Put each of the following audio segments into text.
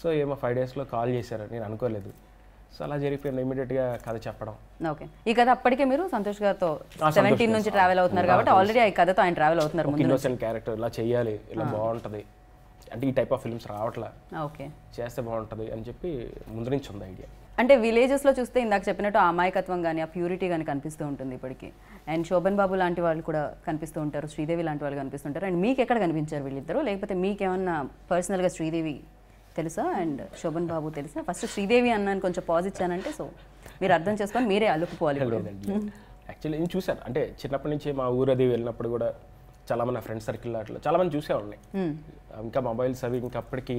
So ఏమో five డేస్లో call చేశారు నేను అనుకోలేదు సో అలా జరిగిపోయింది ఇమీడియట్గా కథ చెప్పడం ఓకే ఈ కథ అప్పటికే మీరు సంతోష్ గారితో సంతోష్ సెవెంటీన్ గారు. నుంచి ట్రావెల్ అవుతున్నారు ఆ, కాబట్టి ఆల్రెడీ ఈ కథతో ఆయన ట్రావెల్ అవుతున్నారు ఒక ముందు నుంచి ఇన్నోసెంట్ క్యారెక్టర్ ఇలా చేయాలి ఇలా బాగుంటుంది అంటే ఈ టైప్ ఆఫ్ ఫిల్మ్స్ రావట్లా ఓకే చేస్తే బాగుంటుంది అని చెప్పి ముందు నుంచి ఉంది ఐడియా అంటే విలేజెస్లో చూస్తే ఇందాక చెప్పినట్టు ఆ అమాయకత్వం కానీ ఆ ప్యూరిటీ కానీ కనిపిస్తూ ఉంటుంది ఇప్పటికీ అండ్ శోభన్ బాబు లాంటి వాళ్ళు కూడా కనిపిస్తూ ఉంటారు శ్రీదేవి లాంటి వాళ్ళు కనిపిస్తుంటారు అండ్ మీకు ఎక్కడ కనిపించారు వీళ్ళిద్దరు లేకపోతే మీకేమన్నా పర్సనల్గా శ్రీదేవి తెలుసా అండ్ శోభన్ బాబు తెలుసా ఫస్ట్ శ్రీదేవి అన్నాను కొంచెం పాజ్ ఇచ్చానంటే సో మీరు అర్థం చేసుకొని మీరే అల్లుకుపోవాలి ఇప్పుడు. లేదండి యాక్చువల్లీ నేను చూశాను అంటే చిన్నప్పటి నుంచి మా ఊరది వెళ్ళినప్పుడు కూడా చాలా మంది ఫ్రెండ్ సర్కిల్ అట్లా చాలా మంది చూసేవాడిని Hmm. ఇంకా మొబైల్స్ అవి ఇంకా అప్పటికి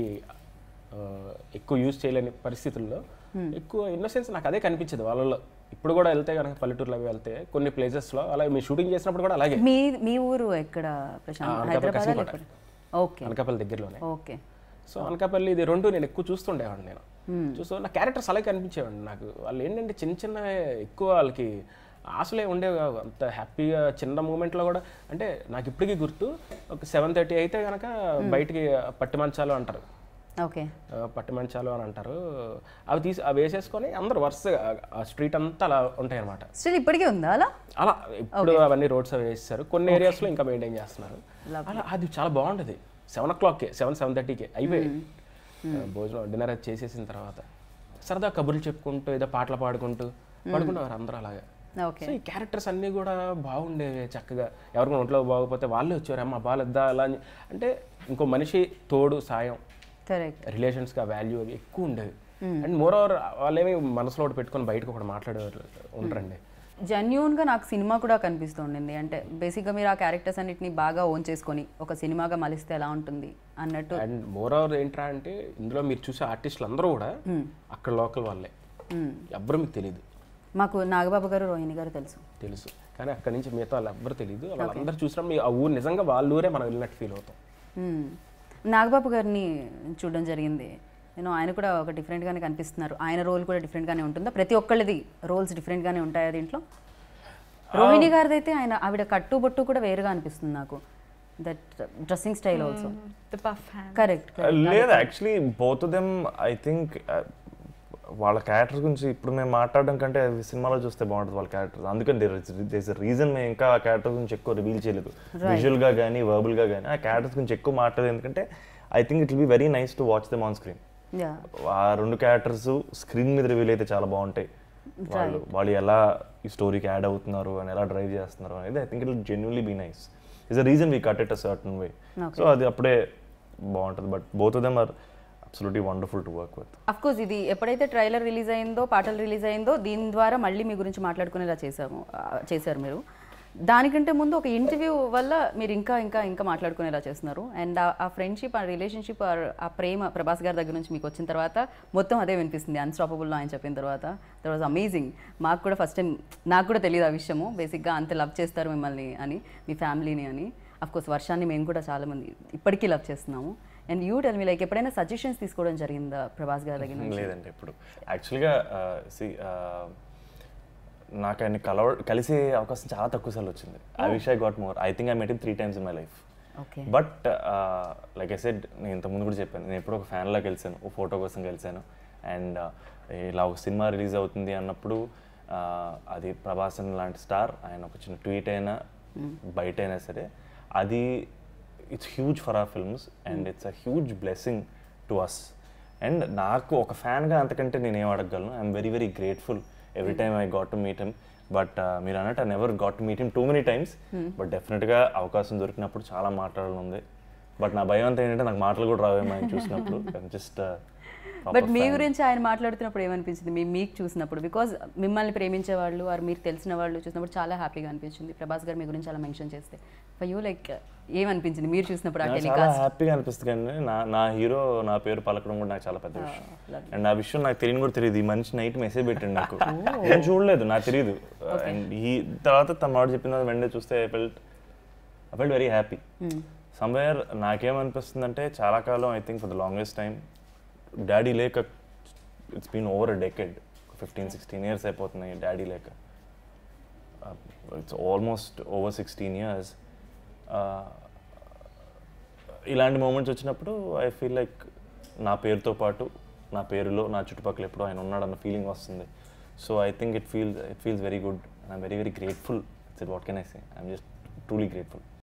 ఆ, ఎక్కువ యూజ్ చేయలేని పరిస్థితుల్లో ఎక్కువ ఇన్నోసెన్స్ నాకు అదే కనిపించదు వాళ్ళలో ఇప్పుడు కూడా వెళ్తే కనుక పల్లెటూరులో అవి వెళ్తే కొన్ని ప్లేసెస్లో అలాగే మీ షూటింగ్ చేసినప్పుడు కూడా అలాగే మీ మీ ఊరు ఎక్కడ ప్రశాంత్ అనకాపల్లి హైదరాబాద్ కసింకోట. లేకపోతే ఓకే అనకాపల్లి దగ్గరలోనే ఓకే సో అనకాపల్లి ఇది రెండు నేను ఎక్కువ చూస్తుండేవాడిని నేను చూస్తూ నా క్యారెక్టర్స్ అలాగే కనిపించేవాడిని నాకు వాళ్ళు ఏంటంటే చిన్న చిన్న ఎక్కువ వాళ్ళకి ఆశలే ఉండేవి కావు అంత హ్యాపీగా చిన్న మూమెంట్లో కూడా అంటే నాకు ఇప్పటికీ గుర్తు ఒక సెవెన్ థర్టీ అయితే కనుక బయటికి పట్టి మంచాలు అంటారు ఓకే ఆ, పట్టి మంచాలు అని అంటారు అవి తీసి అవి వేసేసుకొని అందరు వరుసగా ఆ స్ట్రీట్ అంతా అలా ఉంటాయి అనమాట స్టిల్ ఇప్పటికీ ఉందా అలా అలా ఇప్పుడు అవన్నీ రోడ్స్ అవి వేసేసారు కొన్ని ఏరియాస్లో ఇంకా మెయింటైన్ చేస్తున్నారు అలా అది చాలా బాగుంటుంది సెవెన్ ఓ క్లాక్కి సెవెన్ సెవెన్ థర్టీకి అయిపోయి భోజనం డిన్నర్ అది చేసేసిన తర్వాత సరదా కబుర్లు చెప్పుకుంటూ ఏదో పాటలు పాడుకుంటూ పడుకునేవారు అందరూ అలాగా ఓకే సో ఈ క్యారెక్టర్స్ అన్నీ కూడా బాగుండేవి చక్కగా ఎవరికైనా ఒంట్లో బాగోకపోతే వాళ్ళే వచ్చారు అమ్మ బాగాలేద్దా అలా అని అంటే ఇంకో మనిషి తోడు సాయం కరెక్ట్ రిలేషన్స్కి ఆ వాల్యూ అవి ఎక్కువ ఉండేవి అండ్ మోర్ ఓవర్ వాళ్ళేమి మనసులో ఒకటి పెట్టుకొని బయటకు ఒకటి మాట్లాడేవారు ఉండరండి జెన్యున్గా నాకు సినిమా కూడా కనిపిస్తూ ఉండింది అంటే బేసిక్గా మీరు ఆ క్యారెక్టర్స్ అన్నిటిని బాగా ఓన్ చేసుకొని ఒక సినిమాగా మలిస్తే ఎలా ఉంటుంది అన్నట్టు అండ్ మోర్ ఓవర్ ఏంట్రా అంటే ఇందులో మీరు చూసే ఆర్టిస్టులు అందరూ కూడా అక్కడ లోకల్ వాళ్ళే మ్మ్. ఎవ్వరూ మీకు తెలియదు మాకు నాగబాబు గారు రోహిణి గారు తెలుసు తెలుసు కానీ అక్కడి నుంచి మిగతా వాళ్ళు ఎవ్వరు తెలియదు వాళ్ళందరూ చూసినప్పుడు మీ ఆ ఊరు నిజంగా వాళ్ళ ఊరే మనం వెళ్ళినట్టు ఫీల్ అవుతాం మ్మ్. నాగబాబు గారిని చూడడం జరిగింది నేను ఆయన కూడా ఒక డిఫరెంట్గానే కనిపిస్తున్నారు ఆయన రోల్ కూడా డిఫరెంట్గానే ఉంటుందా ప్రతి ఒక్కళ్ళది రోల్స్ డిఫరెంట్గానే ఉంటాయా దీంట్లో రోహిణి గారిది అయితే ఆయన ఆవిడ కట్టు బొట్టు కూడా వేరుగా అనిపిస్తుంది నాకు that dressing style also The puff hand. Correct లేదు actually both them I think వాళ్ళ క్యారెక్టర్ గురించి ఇప్పుడు మేము మాట్లాడడం కంటే అది సినిమాలో చూస్తే బాగుంటుంది వాళ్ళ క్యారెక్టర్ అందుకని దేస్ రీజన్ మేము ఇంకా ఆ క్యారెక్టర్ గురించి ఎక్కువ రివీల్ చేయలేదు విజువల్గా కానీ వర్బుల్గా కానీ ఆ క్యారెక్టర్స్ గురించి ఎక్కువ మాట్లాడలేదు ఎందుకంటే I think it will be very nice to watch them on screen yeah ఆ రెండు క్యారెక్టర్స్ స్క్రీన్ మీద రివీల్ అయితే చాలా బాగుంటాయి వాళ్ళు వాళ్ళు ఎలా ఈ స్టోరీకి యాడ్ అవుతున్నారు అని ఎలా డ్రైవ్ చేస్తున్నారు అనేది I think it genuinely be nice is the reason we cut it a certain way so అది అప్పుడే బాగుంటుంది but both them are absolutely wonderful to work with of course ఇది ఎప్పుడైతే ట్రైలర్ రిలీజ్ అయిందో పాటలు రిలీజ్ అయిందో దీని ద్వారా మళ్ళీ మీ గురించి మాట్లాడుకునేలా చేసాము ఆ, చేశారు మీరు దానికంటే ముందు ఒక ఇంటర్వ్యూ వల్ల మీరు ఇంకా ఇంకా ఇంకా మాట్లాడుకునేలా చేస్తున్నారు అండ్ ఆ ఫ్రెండ్షిప్ ఆ రిలేషన్షిప్ ఆ ప్రేమ ప్రభాస్ గారి దగ్గర నుంచి మీకు వచ్చిన తర్వాత మొత్తం అదే వినిపిస్తుంది అన్స్టాపబుల్లో ఆయన చెప్పిన తర్వాత దట్ వాజ్ అమేజింగ్ మాకు కూడా ఫస్ట్ టైం నాకు కూడా తెలియదు ఆ విషయము బేసిక్గా అంత లవ్ చేస్తారు మిమ్మల్ని అని మీ ఫ్యామిలీని అని అఫ్ కోర్స్ వర్షాన్ని మేము కూడా చాలామంది ఇప్పటికీ లవ్ చేస్తున్నాము and you tell me like ఎప్పుడైనా సజెషన్స్ తీసుకోవడం జరిగిందా ప్రభాస్ గారి దగ్గర నుంచి లేదండి ఇప్పుడు యాక్చువల్గా సి నాకు ఆయన కలవ కలిసే అవకాశం చాలా తక్కువ సార్లు వచ్చింది I wish I got more I think I met in three times in my life okay but like I said నేను ఇంతకుముందు కూడా చెప్పాను నేను ఎప్పుడో ఒక ఫ్యాన్లా కలిసాను ఓ ఫోటో కోసం కలిసాను అండ్ ఇలా ఒక సినిమా రిలీజ్ అవుతుంది అన్నప్పుడు uh, అది ప్రభాసన్ లాంటి స్టార్ ఆయన ఒక చిన్న ట్వీట్ అయినా బయట అయినా సరే అది it's huge for our films and it's a huge blessing to us and నాకు ఒక ఫ్యాన్గా అంతకంటే నేను ఏం అడగగలను I'm very very grateful every time I got to meet him but మీరు అన్నట్టు I never got to meet him too many times but డెఫినెట్గా అవకాశం దొరికినప్పుడు చాలా మాట్లాడాలని ఉంది బట్ నా భయం అంతా ఏంటంటే నాకు మాటలు కూడా రావేమో ఆయన చూసినప్పుడు జస్ట్ బట్ మీ గురించి ఆయన మాట్లాడుతున్నప్పుడు ఏమనిపించింది మీ మీకు చూసినప్పుడు బికాజ్ మిమ్మల్ని ప్రేమించే వాళ్ళు ఆర్ మీరు తెలిసిన వాళ్ళు చూసినప్పుడు చాలా హ్యాపీగా అనిపించింది ప్రభాస్ గారు మీ గురించి అలా మెన్షన్ చేస్తే ఫర్ యూ లైక్ ఏమనిపించింది మీరు చూసినప్పుడు ఆ నాకు చాలా టెలికాస్ట్ హ్యాపీగా అనిపిస్తుంది కానీ నా నా హీరో నా పేరు పలకడం కూడా నాకు చాలా పెద్ద విషయం అండ్ ఆ విషయం నాకు తెలియని కూడా తెలియదు ఈ మనిషి నైట్ మెసేజ్ పెట్టండి నాకు నేను చూడలేదు నాకు తెలియదు అండ్ ఈ తర్వాత తన మాట చెప్పిన తర్వాత వెంటనే చూస్తే I felt I felt very happy somewhere నాకేమనిపిస్తుంది అంటే చాలా కాలం I think for the longest time daddy లేక it's been over a decade fifteen sixteen years అయిపోతున్నాయి డాడీ లేక it's almost over sixteen years ఇలాంటి మూమెంట్స్ వచ్చినప్పుడు ఐ ఫీల్ లైక్ నా పేరుతో పాటు నా పేరులో నా చుట్టుపక్కల ఎప్పుడో ఆయన ఉన్నాడన్న ఫీలింగ్ వస్తుంది so I think it feel it feels very good I'm very very grateful it what can I say I'm just truly grateful